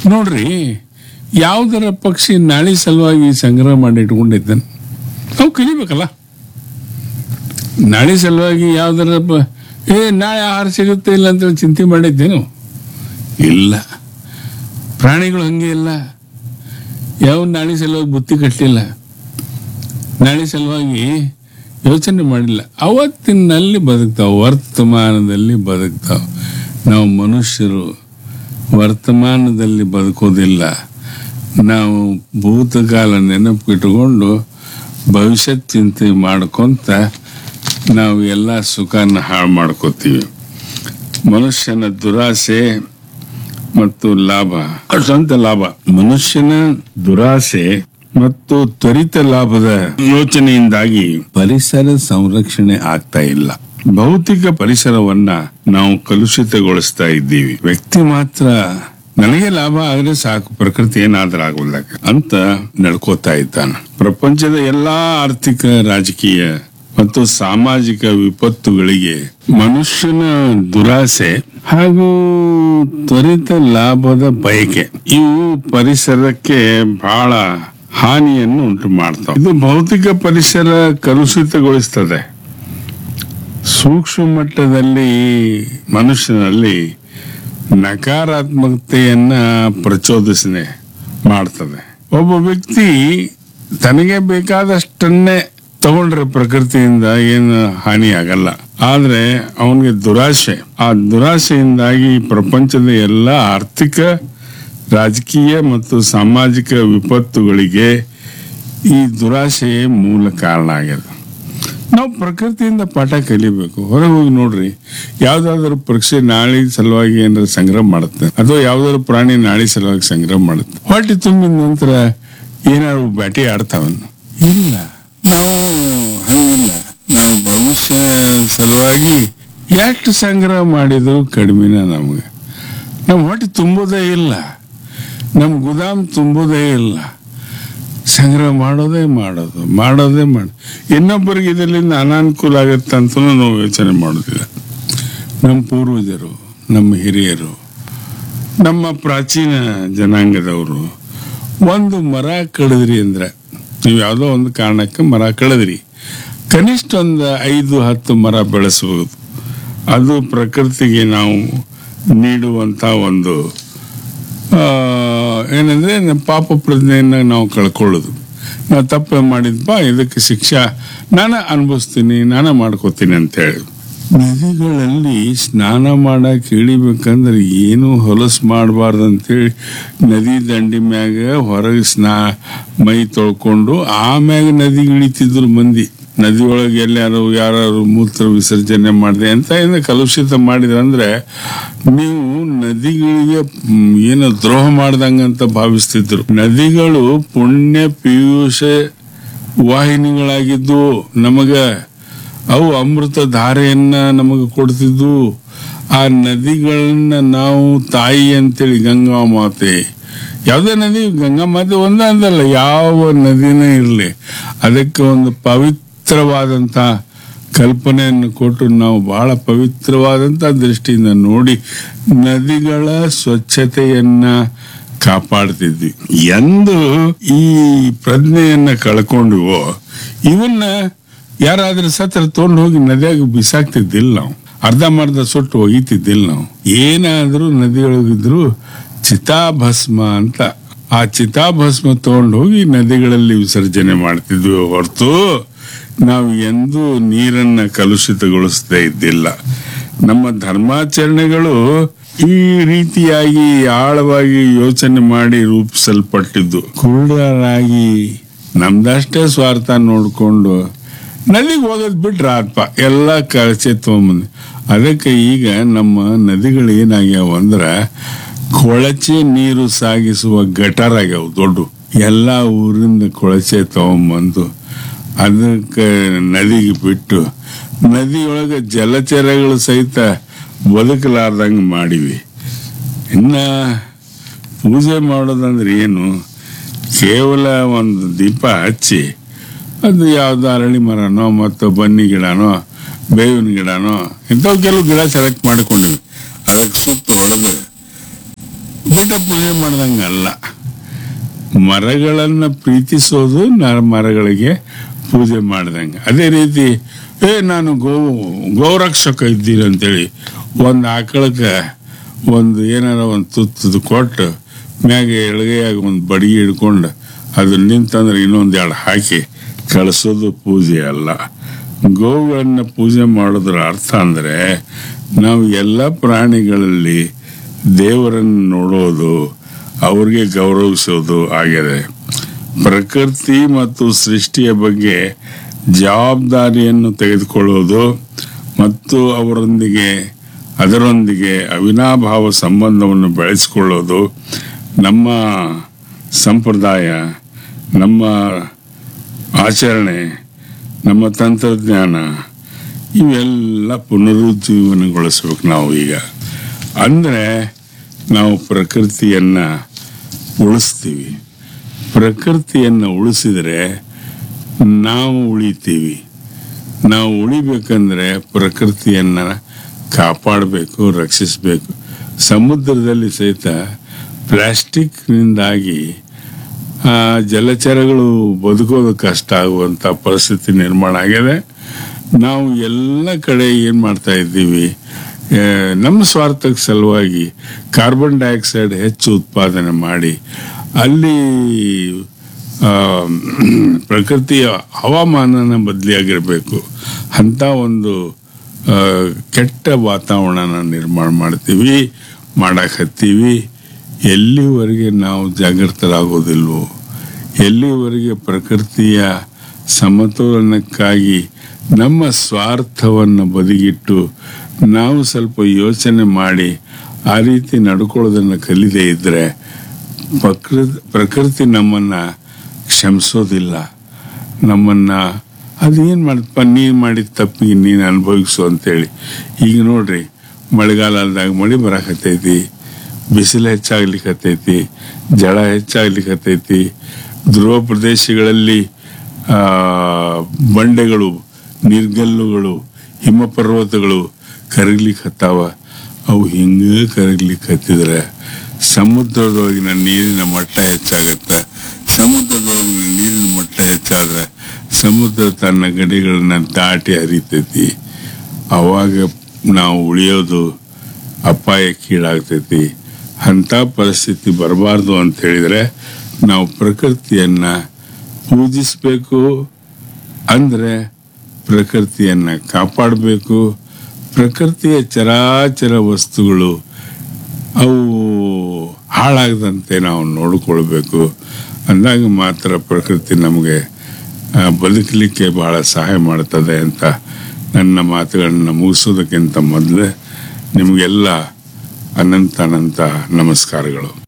ನೋಡ್ರಿ ಯಾವ್ದರ ಪಕ್ಷಿ ನಾಳೆ ಸಲುವಾಗಿ ಸಂಗ್ರಹ ಮಾಡಿ ಇಟ್ಕೊಂಡಿದ್ದಾನೆ ನಾವು ಕಲಿಬೇಕಲ್ಲ ನಾಳೆ ಸಲುವಾಗಿ ಯಾವ್ದರ ಪ- ಏ ನಾಳೆ ಆಹಾರ ಸಿಗುತ್ತೆ ಇಲ್ಲ ಅಂತೇಳಿ ಚಿಂತೆ ಮಾಡಿದ್ದೇನು ಇಲ್ಲ ಪ್ರಾಣಿಗಳು ಹಂಗೆ ಇಲ್ಲ ಯಾವ ನಾಳೆ ಸಲುವಾಗಿ ಬುತ್ತಿ ಕಟ್ಟಲಿಲ್ಲ ನಾಳೆ ಸಲುವಾಗಿ ಯೋಚನೆ ಮಾಡಿಲ್ಲ ಅವತ್ತಿನಲ್ಲಿ ಬದುಕ್ತಾವ ವರ್ತಮಾನದಲ್ಲಿ ಬದುಕ್ತಾವ ನಾವು ಮನುಷ್ಯರು ವರ್ತಮಾನದಲ್ಲಿ ಬದುಕೋದಿಲ್ಲ ನಾವು ಭೂತಕಾಲ ನೆನಪಿಟ್ಟುಕೊಂಡು ಭವಿಷ್ಯತ್ ಚಿಂತೆ ಮಾಡ್ಕೊಂತ ನಾವು ಎಲ್ಲ ಸುಖನ ಹಾಳು ಮಾಡ್ಕೋತೀವಿ ಮನುಷ್ಯನ ದುರಾಸೆ ಮತ್ತು ಲಾಭ ಸ್ವಂತ ಲಾಭ ಮನುಷ್ಯನ ದುರಾಸೆ ಮತ್ತು ತ್ವರಿತ ಲಾಭದ ಯೋಚನೆಯಿಂದಾಗಿ ಪರಿಸರ ಸಂರಕ್ಷಣೆ ಆಗ್ತಾ ಇಲ್ಲ ಭೌತಿಕ ಪರಿಸರವನ್ನ ನಾವು ಕಲುಷಿತಗೊಳಿಸ್ತಾ ಇದ್ದೀವಿ ವ್ಯಕ್ತಿ ಮಾತ್ರ ನನಗೆ ಲಾಭ ಆದ್ರೆ ಸಾಕು ಪ್ರಕೃತಿ ಏನಾದ್ರೂ ಆಗೋಲ್ಲ ಅಂತ ನಡ್ಕೋತಾ ಇದ್ದಾನೆ ಪ್ರಪಂಚದ ಎಲ್ಲಾ ಆರ್ಥಿಕ ರಾಜಕೀಯ ಮತ್ತು ಸಾಮಾಜಿಕ ವಿಪತ್ತುಗಳಿಗೆ ಮನುಷ್ಯನ ದುರಾಸೆ ಹಾಗೂ ತ್ವರಿತ ಲಾಭದ ಬಯಕೆ ಇವು ಪರಿಸರಕ್ಕೆ ಬಹಳ ಹಾನಿಯನ್ನು ಉಂಟು ಮಾಡ್ತಾವೆ ಇದು ಭೌತಿಕ ಪರಿಸರ ಕಲುಷಿತಗೊಳಿಸ್ತದೆ ಸೂಕ್ಷ್ಮ ಮಟ್ಟದಲ್ಲಿ ಮನುಷ್ಯನಲ್ಲಿ ನಕಾರಾತ್ಮಕತೆಯನ್ನ ಪ್ರಚೋದಿಸನೆ ಮಾಡ್ತದೆ ಒಬ್ಬ ವ್ಯಕ್ತಿ ತನಗೆ ಬೇಕಾದಷ್ಟನ್ನೇ ತಗೊಂಡ್ರೆ ಪ್ರಕೃತಿಯಿಂದ ಏನು ಹಾನಿ ಆಗಲ್ಲ ಆದ್ರೆ ಅವನಿಗೆ ದುರಾಶೆ ಆ ದುರಾಶೆಯಿಂದಾಗಿ ಪ್ರಪಂಚದ ಎಲ್ಲ ಆರ್ಥಿಕ ರಾಜಕೀಯ ಮತ್ತು ಸಾಮಾಜಿಕ ವಿಪತ್ತುಗಳಿಗೆ ಈ ದುರಾಶೆಯೇ ಮೂಲ ಕಾರಣ ಆಗ್ಯದ ನಾವು ಪ್ರಕೃತಿಯಿಂದ ಪಾಠ ಕಲಿಬೇಕು ಹೊರಗೆ ಹೋಗಿ ನೋಡ್ರಿ ಯಾವ್ದಾದ್ರು ಪರೀಕ್ಷೆ ನಾಳೆ ಸಲುವಾಗಿ ಏನಾರ ಸಂಗ್ರಹ ಮಾಡುತ್ತೆ ಅಥವಾ ಯಾವ್ದಾದ್ರು ಪ್ರಾಣಿ ನಾಳೆ ಸಲುವಾಗಿ ಸಂಗ್ರಹ ಮಾಡುತ್ತೆ ಹೊಟ್ಟೆ ತುಂಬಿದ ನಂತರ ಏನಾದ್ರು ಬ್ಯಾಟಿ ಆಡ್ತಾವನ್ನ ಇಲ್ಲ ನಾವು ಹಂಗಿಲ್ಲ ನಾವು ಭವಿಷ್ಯ ಸಲುವಾಗಿ ಎಷ್ಟು ಸಂಗ್ರಹ ಮಾಡಿದ್ರು ಕಡಿಮೆನ ನಮಗೆ ನಮ್ಮ ಹೊಟ್ಟೆ ತುಂಬೋದೇ ಇಲ್ಲ ನಮ್ಮ ಗುದಾಮ್ ತುಂಬೋದೇ ಇಲ್ಲ ಸಂಗ್ರಹ ಮಾಡೋದೇ ಮಾಡೋದು ಮಾಡೋದೇ ಮಾಡ ಇನ್ನೊಬ್ಬರಿಗೆ ಇದರಿಂದ ಅನಾನುಕೂಲ ಆಗುತ್ತೆ ಅಂತ ನಾವು ಯೋಚನೆ ಮಾಡೋದಿಲ್ಲ ನಮ್ಮ ಪೂರ್ವಜರು ನಮ್ಮ ಹಿರಿಯರು ನಮ್ಮ ಪ್ರಾಚೀನ ಜನಾಂಗದವರು ಒಂದು ಮರ ಕಡಿದ್ರಿ ಅಂದ್ರೆ ನೀವು ಯಾವುದೋ ಒಂದು ಕಾರಣಕ್ಕೆ ಮರ ಕಡಿದ್ರಿ ಕನಿಷ್ಠ ಒಂದು ಐದು ಹತ್ತು ಮರ ಬೆಳೆಸಬಹುದು ಅದು ಪ್ರಕೃತಿಗೆ ನಾವು ನೀಡುವಂತ ಒಂದು ಆ, ಏನಂದ್ರೆ ನಮ್ಮ ಪಾಪ ಪ್ರಜ್ಞೆಯನ್ನ ನಾವು ಕಳ್ಕೊಳ್ಳೋದು ನಾವು ತಪ್ಪು ಮಾಡಿದ್ಪ ಇದಕ್ಕೆ ಶಿಕ್ಷಾ ನಾನು ಅನುಭವಿಸ್ತೀನಿ ನಾನು ಮಾಡ್ಕೋತೀನಿ ಅಂತ ಹೇಳಿ ನದಿಗಳಲ್ಲಿ ಸ್ನಾನ ಮಾಡಕ್ ಇಳಿಬೇಕಂದ್ರೆ ಏನು ಹೊಲಸು ಮಾಡಬಾರ್ದು ಅಂತೇಳಿ ನದಿ ದಂಡಿ ಮ್ಯಾಗ ಹೊರಗೆ ಸ್ನಾ ಮೈ ತೊಳ್ಕೊಂಡು ಆಮ್ಯಾಗ ನದಿಗೆ ಇಳಿತಿದ್ರು ಮಂದಿ ನದಿ ಒಳಗೆ ಎಲ್ಲಾರು ಯಾರು ಮೂತ್ರ ವಿಸರ್ಜನೆ ಮಾಡಿದೆ ಅಂತ ಏನು ಕಲುಷಿತ ಮಾಡಿದ್ರೆ ಅಂದ್ರೆ ನೀವು ನದಿಗಳಿಗೆ ಮ್, ಏನು ದ್ರೋಹ ಮಾಡ್ದಂಗಂತ ಭಾವಿಸ್ತಿದ್ರು ನದಿಗಳು ಪುಣ್ಯ ಪಿಯೂಷ ವಾಹಿನಿಗಳಾಗಿದ್ದು ನಮಗ ಅವು ಅಮೃತ ಧಾರೆಯನ್ನ ನಮಗೆ ಕೊಡ್ತಿದ್ವು ಆ ನದಿಗಳನ್ನ ನಾವು ತಾಯಿ ಅಂತೇಳಿ ಗಂಗಾ ಮಾತೆ ಯಾವುದೇ ನದಿ ಗಂಗಾ ಮಾತೆ ಒಂದ ಅಂದಲ್ಲ ಯಾವ ನದಿನೇ ಇರಲಿ ಅದಕ್ಕೆ ಒಂದು ಪವಿತ್ರವಾದಂತ ಕಲ್ಪನೆಯನ್ನು ಕೊಟ್ಟು ನಾವು ಬಹಳ ಪವಿತ್ರವಾದಂತ ದೃಷ್ಟಿಯಿಂದ ನೋಡಿ ನದಿಗಳ ಸ್ವಚ್ಛತೆಯನ್ನ ಕಾಪಾಡ್ತಿದ್ವಿ ಎಂದು ಈ ಪ್ರಜ್ಞೆಯನ್ನ ಕಳ್ಕೊಂಡಿವೋ ಇವನ್ನ ಯಾರಾದ್ರೂ ಸತ್ರ ತೊಗೊಂಡು ಹೋಗಿ ನದಿಯಾಗ ಬಿಸಾಕ್ತಿದ್ದಿಲ್ಲ ನಾವು ಅರ್ಧಂಬರ್ಧ ಸುಟ್ಟು ಒಗಿತಿದ್ದಿಲ್ಲ ನಾವು ಏನಾದ್ರೂ ನದಿಯೊಳಗಿದ್ರು ಚಿತಾಭಸ್ಮ ಅಂತ ಆ ಚಿತಾಭಸ್ಮ ತಗೊಂಡು ಹೋಗಿ ನದಿಗಳಲ್ಲಿ ವಿಸರ್ಜನೆ ಮಾಡ್ತಿದ್ವಿ ಹೊರತು ನಾವು ಎಂದೂ ನೀರನ್ನ ಕಲುಷಿತಗೊಳಿಸದೇ ಇದ್ದಿಲ್ಲ ನಮ್ಮ ಧರ್ಮಾಚರಣೆಗಳು ಈ ರೀತಿಯಾಗಿ ಆಳವಾಗಿ ಯೋಚನೆ ಮಾಡಿ ರೂಪಿಸಲ್ಪಟ್ಟಿದ್ದು ಕುರುಡರಾಗಿ ನಮ್ದಷ್ಟೇ ಸ್ವಾರ್ಥ ನೋಡ್ಕೊಂಡು ನದಿಗೆ ಹೋಗೋದ್ ಬಿಟ್ರ ಆತ್ಪ ಎಲ್ಲ ಕಳಚೆ ತಗೊಂಬಂದು ಅದಕ್ಕೆ ಈಗ ನಮ್ಮ ನದಿಗಳು ಏನಾಗ್ಯಾವ ಅಂದ್ರ ಕೊಳಚೆ ನೀರು ಸಾಗಿಸುವ ಗಟರ್ ಆಗ್ಯಾವ ದೊಡ್ಡ ಎಲ್ಲ ಊರಿಂದ ಕೊಳಚೆ ತಗೊಂಬಂದು ಅದಕ್ಕೆ ನದಿಗೆ ಬಿಟ್ಟು ನದಿಯೊಳಗೆ ಜಲಚರಗಳು ಸಹಿತ ಬದುಕಲಾರ್ದಂಗೆ ಮಾಡಿವಿ ಇನ್ನ ಪೂಜೆ ಮಾಡೋದಂದ್ರೆ ಏನು ಕೇವಲ ಒಂದು ದೀಪ ಹಚ್ಚಿ ಅದು ಯಾವ್ದು ಅರಳಿ ಮರನೋ ಮತ್ತು ಬನ್ನಿ ಗಿಡನೋ ಬೇವಿನ ಗಿಡನೋ ಇಂಥವು ಕೆಲವು ಗಿಡ ಸೆಲೆಕ್ಟ್ ಮಾಡಿಕೊಂಡಿವಿ ಅದಕ್ಕೆ ಸುತ್ತ ಹೊಡೆದು ಪೀಠ ಪೂಜೆ ಮಾಡ್ದಂಗಲ್ಲ ಮರಗಳನ್ನ ಪ್ರೀತಿಸೋದು ನ ಮರಗಳಿಗೆ ಪೂಜೆ ಮಾಡ್ದಂಗೆ ಅದೇ ರೀತಿ ಏ ನಾನು ಗೋ ಗೋರಕ್ಷಕ ಇದ್ದೀನಿ ಅಂತೇಳಿ ಒಂದು ಆಕಳಕ್ಕೆ ಒಂದು ಏನಾರ ಒಂದು ತುತ್ತದು ಕೊಟ್ಟು ಮ್ಯಾಗೆ ಎಳಗೈಯಾಗ ಒಂದು ಬಡಿಗೆ ಹಿಡ್ಕೊಂಡು ಅದು ನಿಂತಂದ್ರೆ ಇನ್ನೊಂದು ಎರಡು ಹಾಕಿ ಕಳಿಸೋದು ಪೂಜೆ ಅಲ್ಲ ಗೋವುಗಳನ್ನ ಪೂಜೆ ಮಾಡೋದ್ರ ಅರ್ಥ ಅಂದರೆ ನಾವು ಎಲ್ಲ ಪ್ರಾಣಿಗಳಲ್ಲಿ ದೇವರನ್ನು ನೋಡೋದು ಅವ್ರಿಗೆ ಗೌರವಿಸೋದು ಆಗಿದೆ ಪ್ರಕೃತಿ ಮತ್ತು ಸೃಷ್ಟಿಯ ಬಗ್ಗೆ ಜವಾಬ್ದಾರಿಯನ್ನು ತೆಗೆದುಕೊಳ್ಳೋದು ಮತ್ತು ಅವರೊಂದಿಗೆ ಅದರೊಂದಿಗೆ ಅವಿನಾಭಾವ ಸಂಬಂಧವನ್ನು ಬೆಳೆಸಿಕೊಳ್ಳೋದು ನಮ್ಮ ಸಂಪ್ರದಾಯ ನಮ್ಮ ಆಚರಣೆ ನಮ್ಮ ತಂತ್ರಜ್ಞಾನ ಇವೆಲ್ಲ ಪುನರುಜ್ಜೀವನಗೊಳಿಸ್ಬೇಕು ನಾವು ಈಗ ಅಂದರೆ ನಾವು ಪ್ರಕೃತಿಯನ್ನು ಉಳಿಸ್ತೀವಿ ಪ್ರಕೃತಿಯನ್ನು ಉಳಿಸಿದರೆ ನಾವು ಉಳಿತೀವಿ ನಾವು ಉಳಿಬೇಕಂದ್ರೆ ಪ್ರಕೃತಿಯನ್ನು ಕಾಪಾಡಬೇಕು ರಕ್ಷಿಸಬೇಕು ಸಮುದ್ರದಲ್ಲಿ ಸಹಿತ ಪ್ಲಾಸ್ಟಿಕ್ನಿಂದಾಗಿ ಆ, ಜಲಚರಗಳು ಬದುಕೋದು ಕಷ್ಟ ಆಗುವಂಥ ಪರಿಸ್ಥಿತಿ ನಿರ್ಮಾಣ ಆಗಿದೆ ನಾವು ಎಲ್ಲ ಕಡೆ ಏನು ಮಾಡ್ತಾ ಇದ್ದೀವಿ ಆ, ನಮ್ಮ ಸ್ವಾರ್ಥಕ್ಕೆ ಸಲುವಾಗಿ ಕಾರ್ಬನ್ ಡೈಆಕ್ಸೈಡ್ ಹೆಚ್ಚು ಉತ್ಪಾದನೆ ಮಾಡಿ ಅಲ್ಲಿ ಆ, ಪ್ರಕೃತಿಯ ಹವಾಮಾನನ ಬದಲಿಯಾಗಿರಬೇಕು ಅಂಥ ಒಂದು ಆ, ಕೆಟ್ಟ ವಾತಾವರಣನ ನಿರ್ಮಾಣ ಮಾಡ್ತೀವಿ ಮಾಡಕತ್ತೀವಿ ಎಲ್ಲಿವರೆಗೆ ನಾವು ಜಾಗೃತರಾಗೋದಿಲ್ವೋ ಎಲ್ಲಿವರೆಗೆ ಪ್ರಕೃತಿಯ ಸಮತೋಲನಕ್ಕಾಗಿ ನಮ್ಮ ಸ್ವಾರ್ಥವನ್ನು ಬದಿಗಿಟ್ಟು ನಾವು ಸ್ವಲ್ಪ ಯೋಚನೆ ಮಾಡಿ ಆ ರೀತಿ ನಡ್ಕೊಳ್ಳೋದನ್ನು ಕಲಿದೇ ಇದ್ದರೆ ಪ್ರಕೃತಿ ಪ್ರಕೃತಿ ನಮ್ಮನ್ನು ಕ್ಷಮಿಸೋದಿಲ್ಲ ನಮ್ಮನ್ನು ಅದೇನು ಮಾಡಪ್ಪ ನೀನು ಮಾಡಿದ ತಪ್ಪಿಗೆ ನೀನು ಅನುಭವಿಸು ಅಂತೇಳಿ ಈಗ ನೋಡ್ರಿ ಮಳೆಗಾಲದಾಗ ಮಳೆ ಬರಾಕತ್ತೈತಿ ಬಿಸಿಲು ಹೆಚ್ಚಾಗ್ಲಿಕ್ಕತ್ತೈತಿ ಜಳ ಹೆಚ್ಚಾಗ್ಲಿಕ್ಕತ್ತೈತಿ ಧ್ರುವ ಪ್ರದೇಶಗಳಲ್ಲಿ ಆ, ಬಂಡೆಗಳು ನೀರ್ಗಲ್ಲುಗಳು ಹಿಮಪರ್ವತಗಳು ಕರಗ್ಲಿಕ್ಕೆ ಹತ್ತಾವ ಅವು ಹಿಂಗೆ ಕರಗ್ಲಿಕ್ಕೆ ಹತ್ತಿದ್ರೆ ಸಮುದ್ರದೊಳಗಿನ ನೀರಿನ ಮಟ್ಟ ಹೆಚ್ಚಾಗತ್ತೆ ಸಮುದ್ರದೊಳಗಿನ ನೀರಿನ ಮಟ್ಟ ಹೆಚ್ಚಾದ್ರೆ ಸಮುದ್ರ ತನ್ನ ಗಡಿಗಳನ್ನ ದಾಟಿ ಹರಿತೈತಿ ಅವಾಗ ನಾವು ಉಳಿಯೋದು ಅಪಾಯಕ್ಕೀಡಾಗ್ತೈತಿ ಅಂಥ ಪರಿಸ್ಥಿತಿ ಬರಬಾರ್ದು ಅಂತ ಹೇಳಿದ್ರೆ ನಾವು ಪ್ರಕೃತಿಯನ್ನ ಪೂಜಿಸಬೇಕು ಅಂದರೆ ಪ್ರಕೃತಿಯನ್ನ ಕಾಪಾಡಬೇಕು ಪ್ರಕೃತಿಯ ಚರಾಚರ ವಸ್ತುಗಳು ಅವು ಹಾಳಾಗದಂತೆ ನಾವು ನೋಡಿಕೊಳ್ಬೇಕು ಅಂದಾಗ ಮಾತ್ರ ಪ್ರಕೃತಿ ನಮಗೆ ಆ, ಬದುಕಲಿಕ್ಕೆ ಬಹಳ ಸಹಾಯ ಮಾಡ್ತದೆ ಅಂತ ನನ್ನ ಮಾತುಗಳನ್ನ ಮುಗಿಸೋದಕ್ಕಿಂತ ಮೊದಲೇ ನಿಮಗೆಲ್ಲ ಅನಂತ ಅನಂತ ನಮಸ್ಕಾರಗಳು